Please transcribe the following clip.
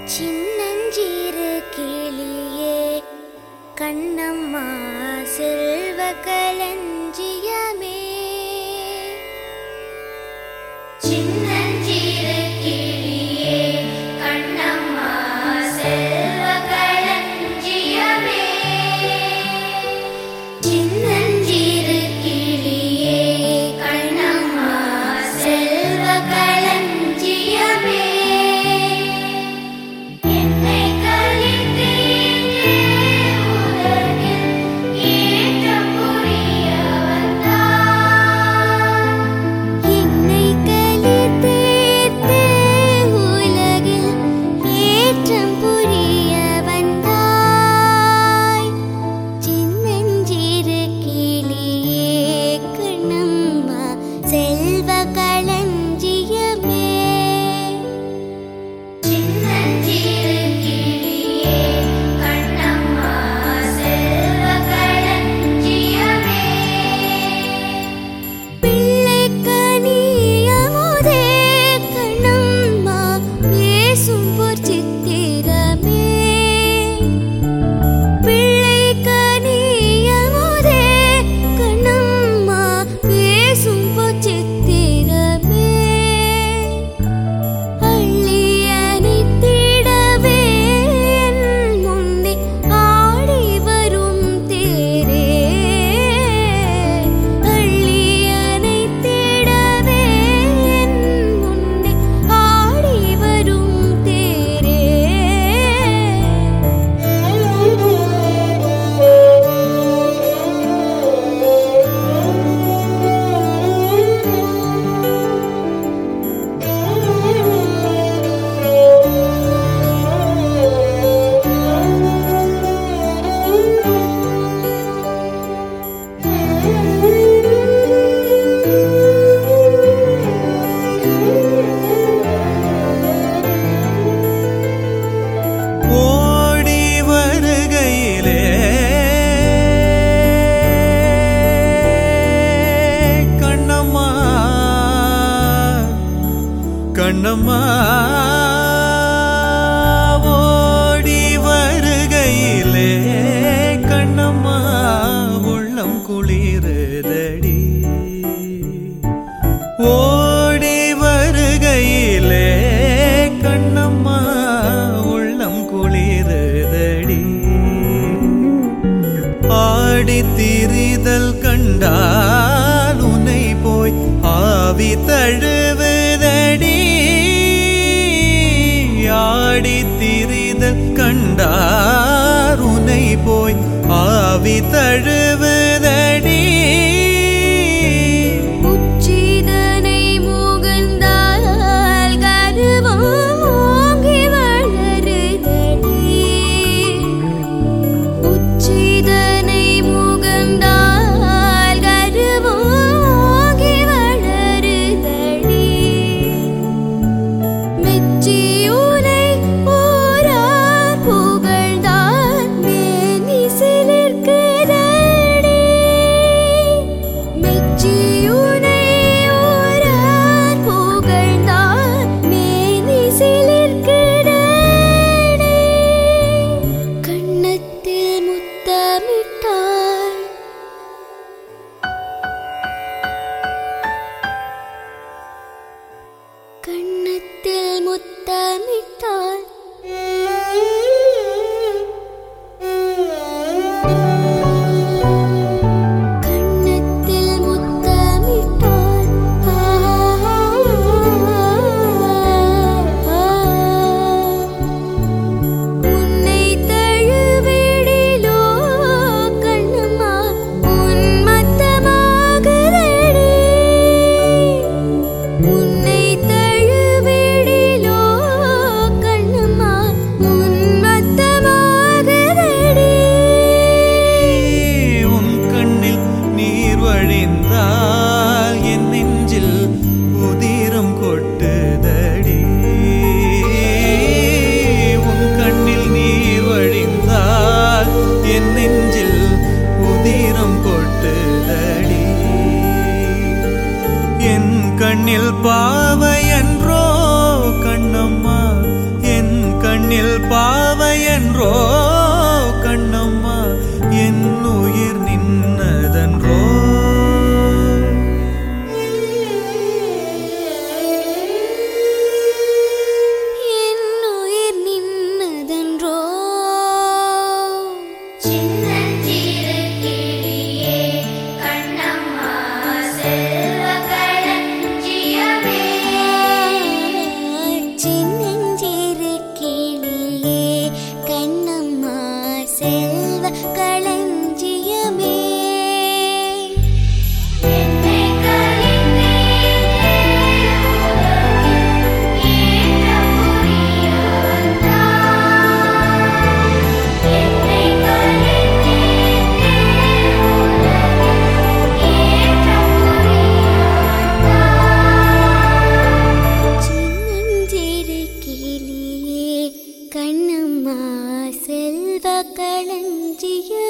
சின்னஞ்சிறு கிளியே கண்ணம்மா செல்வ களஞ்சியமே சின்னஞ்சிறு கிளியே கண்ணம்மா செல்வ களஞ்சியமே சின்னஞ்சிறு கிளியே கண்ணம்மா செல்வ களஞ்சியமே என்னை கலித்தீர்த்தே உலகில் ஏற்றம் புரிய வந்தாய். என்னை கலித்தீர்த்தே உலகில் ஏற்றம் புரிய வந்தாய். சின்னஞ்சிறு கிளியே கண்ணம்மா செல்வ களஞ்சியமே சின்னஞ்சிறு கிளியே கண்ணம்மா செல்வ களஞ்சியமே பிள்ளைக்கனியமுதே கண்ணம்மா பேசும் பொற்சித்திரமே பிள்ளைக்கனியமுதே கண்ணம்மா பேசும் பொற்சித்திரமே அள்ளியனைத்திடவே என் முன்னே ஆடி வரும் தேரே அள்ளியனைத்திடவே என் முன்னே ஆடி வரும் தேரே ஓடி வருகையிலே கண்ணம்மா கண்ணம்மா ஓடி வருகையிலே கண்ணம்மா உள்ளம் குளிருதடி ஓடி வருகையிலே கண்ணம்மா உள்ளம் குளிருதடி ஆடி திரிதல் கண்டால் உன்னை போய் ஆவி தழுவுதடி ஆடி திரிதல் கண்டார் உன்னை போய் ஆவி தழுவுதடி உச்சிதனை முகந்தால் கருவம் ஓங்கி வளருதடி உச்சிதனை முகந்தால் கருவம் ஓங்கி வளருதடி மெச்சியுனை ஓரார் புகழ்ந்தான் மேனி சிலிர்க்குதடி பாவையன்றோ கண்ணம்மா என் உயிர் நின்னதன்றோ என் உயிர் நின்னதன்றோ சின்னஞ்சிறு கிளியே கண்ணம்மா செல்வ களஞ்சியமே சின்னஞ்சிறு கிளியே கண்ணம்மா செல்வ களஞ்சியமே என்னை கலிந்தே ஏற்ற புரியாதா என்னை கலிந்தே ஏற்ற புரியாதா சின்னஞ்சிறு கிளியே கண்ணம்மா செல்வ களஞ்சியமே